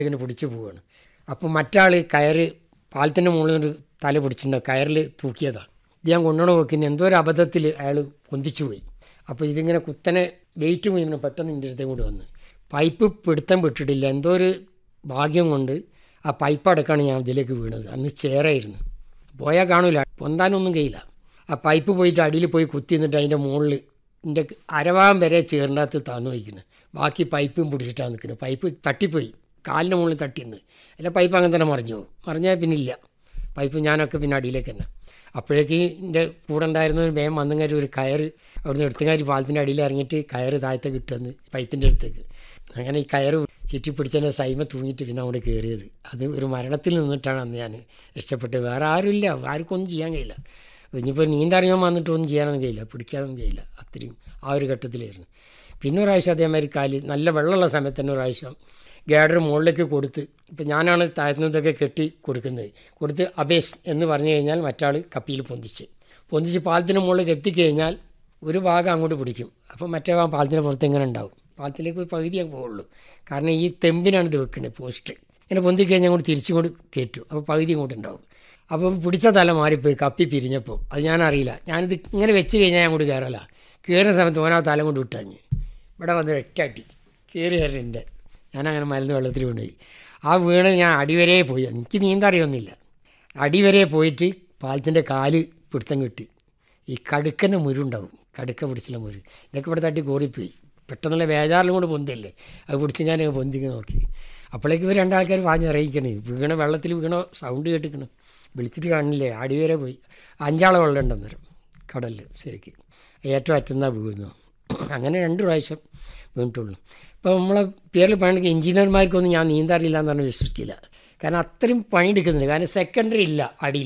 ഇങ്ങനെ പിടിച്ചു പോവുകയാണ് അപ്പം മറ്റാൾ കയറ് പാലത്തിൻ്റെ മുകളിൽ ഒരു തല പിടിച്ചിട്ടുണ്ട് കയറിൽ തൂക്കിയതാണ് ഇത് ഞാൻ കൊണ്ടുപോകണ നോക്കിന് എന്തോ ഒരു അബദ്ധത്തിൽ അയാൾ പൊന്തിച്ചു പോയി അപ്പോൾ ഇതിങ്ങനെ കുത്തനെ വെയിറ്റ് പോയിരുന്നു പെട്ടെന്ന് എൻ്റെ അടുത്തേക്ക് കൂടി വന്ന് പൈപ്പ് പിടുത്തം വിട്ടിട്ടില്ല എന്തോ ഒരു ഭാഗ്യം കൊണ്ട് ആ പൈപ്പ് അടക്കാണ് ഞാൻ ഇതിലേക്ക് വീണത് അന്ന് ചേറായിരുന്നു പോയാൽ കാണൂല പൊന്താനൊന്നും കഴിയില്ല ആ പൈപ്പ് പോയിട്ട് അടിയിൽ പോയി കുത്തി നിന്നിട്ട് അതിൻ്റെ മുകളിൽ എൻ്റെ അരവാം വരെ ചേറിനകത്ത് താന്നു വയ്ക്കുന്നത് ബാക്കി പൈപ്പും പിടിച്ചിട്ടാണ് നിൽക്കുന്നത് പൈപ്പ് തട്ടിപ്പോയി കാലിൻ്റെ മുകളിൽ തട്ടിന്ന് അല്ല പൈപ്പ് അങ്ങനെ തന്നെ മറിഞ്ഞു പോകും മറിഞ്ഞാൽ പിന്നെ ഇല്ല പൈപ്പ് ഞാനൊക്കെ പിന്നെ അടിയിലേക്ക് തന്നെ അപ്പോഴേക്ക് എൻ്റെ കൂടെ ഉണ്ടായിരുന്ന ഒരു വേഗം വന്നുകാരി ഒരു കയറ് അവിടുന്ന് എടുത്തുകാരി പാലത്തിൻ്റെ അടിയിൽ ഇറങ്ങിയിട്ട് കയറ് താഴത്തെ കിട്ടുമെന്ന് പൈപ്പിൻ്റെ അടുത്തേക്ക് അങ്ങനെ ഈ കയറ് ചുറ്റി പിടിച്ചതിൻ്റെ സൈമ തൂങ്ങിയിട്ട് പിന്നെ അവിടെ കയറിയത് അത് ഒരു മരണത്തിൽ നിന്നിട്ടാണ് അന്ന് ഞാൻ രക്ഷപ്പെട്ടത് വേറെ ആരുമില്ല ആർക്കും ഒന്നും ചെയ്യാൻ കഴിയില്ല ഇനിയിപ്പോൾ നീന്തറിയാൻ വന്നിട്ട് ഒന്നും ചെയ്യാനൊന്നും കഴിയില്ല പിടിക്കാനൊന്നും കഴിയില്ല അത്രയും ആ ഒരു ഘട്ടത്തിലായിരുന്നു പിന്നെ ഒരു പ്രാവശ്യം അതേമാതിരി കാല് നല്ല വെള്ളമുള്ള സമയത്ത് തന്നെ ഒരു പ്രാവശ്യം ഗേഡർ മുകളിലേക്ക് കൊടുത്ത് ഇപ്പം ഞാനാണ് താഴ്ന്നതൊക്കെ കെട്ടി കൊടുക്കുന്നത് കൊടുത്ത് അബേസ് എന്ന് പറഞ്ഞു കഴിഞ്ഞാൽ മറ്റാൾ കപ്പിയിൽ പൊന്തിച്ച് പൊന്തിച്ച് പാലത്തിന് മുകളിലേക്ക് എത്തിക്കഴിഞ്ഞാൽ ഒരു ഭാഗം അങ്ങോട്ട് പിടിക്കും അപ്പോൾ മറ്റേ ഭാഗം പാലത്തിന് പുറത്ത് ഇങ്ങനെ ഉണ്ടാവും പാലത്തിലേക്ക് ഒരു പകുതിയേ പോവുള്ളൂ കാരണം ഈ തെമ്പിനാണ് ഇത് വെക്കുന്നത് പോസ്റ്റ് ഇങ്ങനെ പൊന്തി കഴിഞ്ഞാൽ അങ്ങോട്ട് തിരിച്ചുകൊണ്ട് കയറ്റും അപ്പോൾ പകുതി ഇങ്ങോട്ട് ഉണ്ടാവും അപ്പം പിടിച്ച തല മാറിപ്പോയി കപ്പി പിരിഞ്ഞപ്പോൾ അത് ഞാനറിയില്ല ഞാനിത് ഇങ്ങനെ വെച്ച് കഴിഞ്ഞാൽ അങ്ങോട്ട് കയറല കയറുന്ന സമയത്ത് ഓനാ തല കൊണ്ട് വിട്ടാഞ്ഞ് ഇവിടെ വന്ന് ഒറ്റട്ടി കയറി കയറിൻ്റെ ഞാനങ്ങനെ മരുന്ന് വെള്ളത്തിൽ വീണുപോയി ആ വീണ് ഞാൻ അടിവരെ പോയി എനിക്ക് നീന്തറിയൊന്നുമില്ല അടിവരെ പോയിട്ട് പാലത്തിൻ്റെ കാല് പിടുത്തം കിട്ടി ഈ കടുക്കൻ്റെ മുരുണ്ടാവും കടുക്ക പിടിച്ചുള്ള മുരു ഇതൊക്കെ ഇവിടെ തട്ടി കോറിപ്പോയി പെട്ടെന്നുള്ള വേജാറിലും കൂടെ പൊന്തല്ലേ അത് പിടിച്ച് ഞാൻ പൊന്തിക്ക് നോക്കി അപ്പോഴേക്ക് ഇവർ രണ്ടാൾക്കാർ വാഞ്ഞിറങ്ങിക്കണേ വീണ വെള്ളത്തിൽ വീണ സൗണ്ട് കേട്ടിക്കണം വിളിച്ചിട്ട് കാണില്ലേ അടിവരെ പോയി അഞ്ചാളെ വെള്ളം ഉണ്ടെന്നേരം കടലിൽ ശരിക്ക് ഏറ്റവും അറ്റുന്ന വീഴുന്നു അങ്ങനെ രണ്ട് പ്രാവശ്യം വീണിട്ടുള്ളൂ ഇപ്പോൾ നമ്മളെ പേരിൽ പണിയെടുക്കുക എഞ്ചിനീയർമാർക്കൊന്നും ഞാൻ നീന്താറില്ല എന്ന് പറഞ്ഞാൽ വിശ്വസിക്കില്ല കാരണം അത്രയും പണിയെടുക്കുന്നുണ്ട് കാരണം സെക്കൻഡറി ഇല്ല അടിയിൽ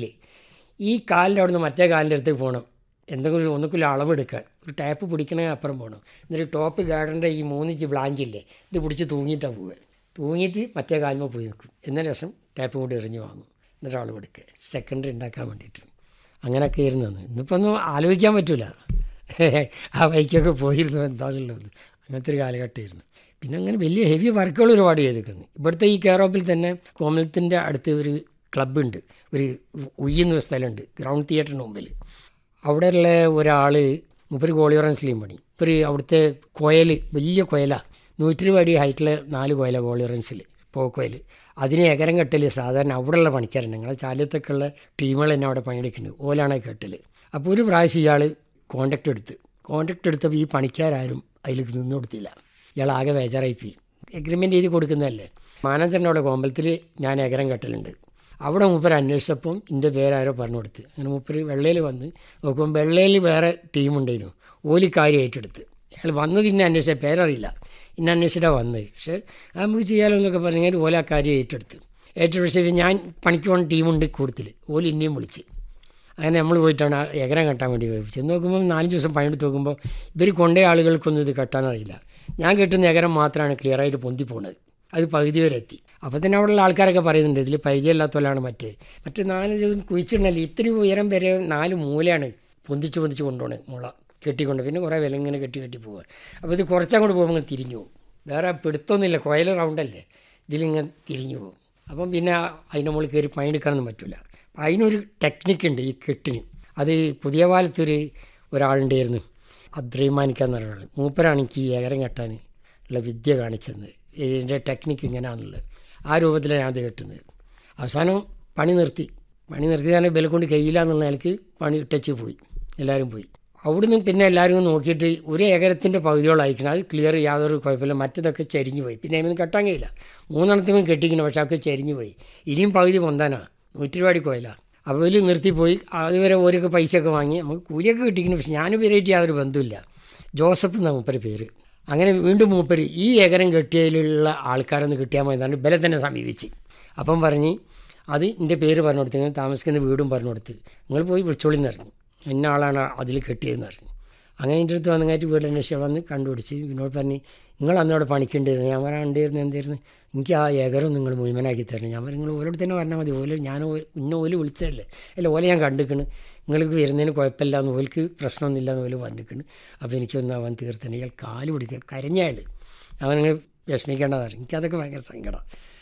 ഈ കാലിൻ്റെ അവിടെ നിന്ന് മറ്റേ കാലിൻ്റെ അടുത്തേക്ക് പോകണം എന്തെങ്കിലും ഒന്നുകിലും അളവെടുക്കാൻ ഒരു ടാപ്പ് പിടിക്കണേ അപ്പുറം പോകണം എന്നിട്ട് ടോപ്പ് ഗാർഡൻ്റെ ഈ മൂന്നിഞ്ച് ബ്ലാഞ്ചില്ലേ ഇത് പിടിച്ച് തൂങ്ങിയിട്ടാണ് പോവുക തൂങ്ങിയിട്ട് മറ്റേ കാലിന്മേൽ പോയി നിൽക്കും എന്ന രസം ടാപ്പ് കൊണ്ട് എറിഞ്ഞ് വാങ്ങും എന്നിട്ട് അളവെടുക്കുക സെക്കൻഡറി ഉണ്ടാക്കാൻ വേണ്ടിയിട്ട് അങ്ങനെയൊക്കെ ആയിരുന്നു അന്ന് ഇന്നിപ്പോൾ ഒന്നും ആലോചിക്കാൻ പറ്റില്ല ആ ബൈക്കൊക്കെ പോയിരുന്നു എന്താണെന്നുള്ളത് അങ്ങനത്തെ ഒരു കാലഘട്ടമായിരുന്നു പിന്നെ അങ്ങനെ വലിയ ഹെവി വർക്കുകൾ ഒരുപാട് ചെയ്തിരിക്കുന്നു ഇവിടുത്തെ ഈ കെയറോപ്പിൽ തന്നെ കോമലത്തിൻ്റെ അടുത്ത് ഒരു ക്ലബ്ബുണ്ട് ഒരു ഉയ്യുന്ന സ്ഥലമുണ്ട് ഗ്രൗണ്ട് തിയേറ്ററിന് മുമ്പിൽ അവിടെയുള്ള ഒരാൾ മുപ്പര് ഗോളിയോറൻസിലെയും പണി ഇപ്പം അവിടുത്തെ കൊയൽ വലിയ കൊയലാണ് നൂറ്റി രൂപ അടി ഹൈറ്റിൽ നാല് കൊയല ഗോളിയോറൻസിൽ പോക്കോയിൽ അതിന് എകരം കെട്ടൽ സാധാരണ അവിടെയുള്ള പണിക്കാരൻ ഞങ്ങളെ ചാലത്തൊക്കെ ഉള്ള ടീമുകൾ തന്നെ അവിടെ പണിയെടുക്കുന്നുണ്ട് ഓലാണ് കെട്ടൽ അപ്പോൾ ഒരു പ്രാവശ്യം ഇയാൾ കോൺടാക്റ്റ് എടുത്ത് കോൺടാക്റ്റ് എടുത്തപ്പോൾ ഈ പണിക്കാരും അതിലേക്ക് നിന്ന് കൊടുത്തില്ല ഇയാൾ ആകെ ബേജാറായിപ്പോയി എഗ്രിമെൻ്റ് ചെയ്ത് കൊടുക്കുന്നതല്ലേ മാനേജറിൻ്റെ അവിടെ കോമ്പലത്തിൽ ഞാൻ എകരം കെട്ടലുണ്ട് അവിടെ മൂപ്പർ അന്വേഷിച്ചപ്പം എൻ്റെ പേരാരോ പറഞ്ഞു കൊടുത്ത് അങ്ങനെ മൂപ്പർ വെള്ളയിൽ വന്ന് നോക്കുമ്പോൾ വെള്ളയിൽ വേറെ ടീമുണ്ടായിരുന്നു ഓലി കാര്യം ഏറ്റെടുത്ത് അയാൾ വന്നത് ഇന്നെ അന്വേഷിച്ച പേരറിയില്ല ഇന്നെ അന്വേഷിച്ചിട്ടാണ് വന്നത് പക്ഷേ അത് നമുക്ക് ചെയ്യാലോ എന്നൊക്കെ പറഞ്ഞാൽ ഓല ആ കാര്യം ഏറ്റെടുത്ത് ഏറ്റെടുത്ത് ഞാൻ പണിക്ക് പോകുന്ന ടീമുണ്ട് കൂടുതൽ ഓല് ഇന്നെയും വിളിച്ച് അങ്ങനെ നമ്മൾ പോയിട്ടാണ് ആ എകരം കെട്ടാൻ വേണ്ടി പോയി ചെന്ന് നോക്കുമ്പോൾ നാലഞ്ച് ദിവസം പണിയെടുത്ത് നോക്കുമ്പോൾ ഇവർ കൊണ്ടേ ആളുകൾക്കൊന്നും ഇത് കെട്ടാനറിയില്ല ഞാൻ കെട്ടുന്ന എകരം മാത്രമാണ് ക്ലിയറായിട്ട് പൊന്തി പോകുന്നത് അത് പകുതി വരെ എത്തി അപ്പോൾ തന്നെ അവിടെയുള്ള ആൾക്കാരൊക്കെ പറയുന്നുണ്ട് ഇതിൽ പരിചയമില്ലാത്തവരാണ് മറ്റേ മറ്റേ നാല് ദിവസം കുഴിച്ചിട്ടുണ്ടല്ലോ ഇത്തിരി ഉയരം വരെ നാല് മൂലയാണ് പൊന്തിച്ച് പൊന്തിച്ച് കൊണ്ടുപോകണത് മുള കെട്ടിക്കൊണ്ട് പിന്നെ കുറേ വില ഇങ്ങനെ കെട്ടി കെട്ടി പോവുക അപ്പോൾ ഇത് കുറച്ചങ്ങോട്ട് പോകുമ്പോൾ ഇങ്ങനെ തിരിഞ്ഞു പോകും വേറെ പിടുത്തൊന്നുമില്ല കോയൽ റൗണ്ടല്ലേ ഇതിലിങ്ങനെ തിരിഞ്ഞു പോകും അപ്പം പിന്നെ അതിൻ്റെ മുകളിൽ കയറി പണിയെടുക്കാനൊന്നും പറ്റില്ല അപ്പം അതിനൊരു ടെക്നിക്ക് ഉണ്ട് ഈ കെട്ടിന് അത് പുതിയ കാലത്തൊരു ഒരാളുണ്ടായിരുന്നു അദ്രൈമാനിക്കാന്ന് പറഞ്ഞ ആൾ മൂപ്പരാണ് എനിക്ക് ഈ ഏകരം കെട്ടാൻ ഉള്ള വിദ്യ കാണിച്ചത് ഇതിൻ്റെ ടെക്നിക്ക് ഇങ്ങനെയാണുള്ളത് ആ രൂപത്തിലാണ് ഞാൻ അത് കെട്ടുന്നത് അവസാനം പണി നിർത്തി പണി നിർത്തിയാൽ ബലം കൊണ്ട് കഴിയില്ല എന്നുള്ള നിലയ്ക്ക് പണി ഇട്ടച്ച് പോയി എല്ലാവരും പോയി അവിടുന്ന് പിന്നെ എല്ലാവരും നോക്കിയിട്ട് ഒരു ഏകരത്തിൻ്റെ പകുതിയോളം അയക്കണം അത് ക്ലിയർ യാതൊരു കുഴപ്പമില്ല മറ്റതൊക്കെ ചരിഞ്ഞു പോയി പിന്നെ അതിനൊന്നും കെട്ടാൻ കഴിയില്ല മൂന്നെണ്ണത്തിനും കെട്ടിക്കണം പക്ഷെ അതൊക്കെ ചരിഞ്ഞു പോയി ഇനിയും പകുതി പൊന്താനാ നൂറ്റി രൂപ കോയില അപ്പോൾ ഇതിൽ നിർത്തിപ്പോയി അതുവരെ ഓരോക്കെ പൈസയൊക്കെ വാങ്ങി നമുക്ക് കൂലിയൊക്കെ കിട്ടിക്കുന്നു പക്ഷെ ഞാൻ ഇവരായിട്ട് യാതൊരു ബന്ധമില്ല ജോസഫ് എന്നാണ് മൂപ്പര് പേര് അങ്ങനെ വീണ്ടും മൂപ്പര് ഈ ഏകരം കെട്ടിയതിലുള്ള ആൾക്കാരൊന്ന് കിട്ടിയാൽ മതി എന്നാണ് ബലം തന്നെ സമീപിച്ച് അപ്പം പറഞ്ഞ് അത് എൻ്റെ പേര് പറഞ്ഞു കൊടുത്ത് നിങ്ങൾ താമസിക്കുന്ന വീടും പറഞ്ഞു കൊടുത്ത് നിങ്ങൾ പോയി വിളിച്ചോളിന്ന് പറഞ്ഞു ഇന്ന ആളാണ് അതിൽ കെട്ടിയതെന്ന് പറഞ്ഞു അങ്ങനെ എൻ്റെ അടുത്ത് വന്നങ്ങായിട്ട് വീട് അന്വേഷിച്ച് വന്ന് കണ്ടുപിടിച്ച് എന്നോട് പറഞ്ഞ് നിങ്ങൾ അന്നോട് പണിക്കേണ്ടിയിരുന്നു ഞാൻ പറയാൻ ഉണ്ടായിരുന്നു എന്തായിരുന്നു എനിക്ക് ആ ഏകരം നിങ്ങൾ മുഴുവനാക്കി തരണം ഞാൻ പറഞ്ഞു നിങ്ങൾ ഓരോട് തന്നെ പറഞ്ഞാൽ മതി ഓല ഞാൻ ഇന്ന ഓല് വിളിച്ചതല്ലേ അല്ല ഓല ഞാൻ കണ്ടിക്കണ് നിങ്ങൾക്ക് വരുന്നതിന് കുഴപ്പമില്ല എന്ന് ഓൽക്ക് പ്രശ്നമൊന്നുമില്ല എന്ന് ഓല് പറഞ്ഞിരിക്കണ് അപ്പോൾ എനിക്കൊന്ന് അവൻ തീർത്തന്നെ ഇയാൾ കാല് പിടിക്കുക കരഞ്ഞയാൾ അവനങ്ങനെ വിഷമിക്കേണ്ടതാണ് എനിക്കതൊക്കെ ഭയങ്കര സങ്കടം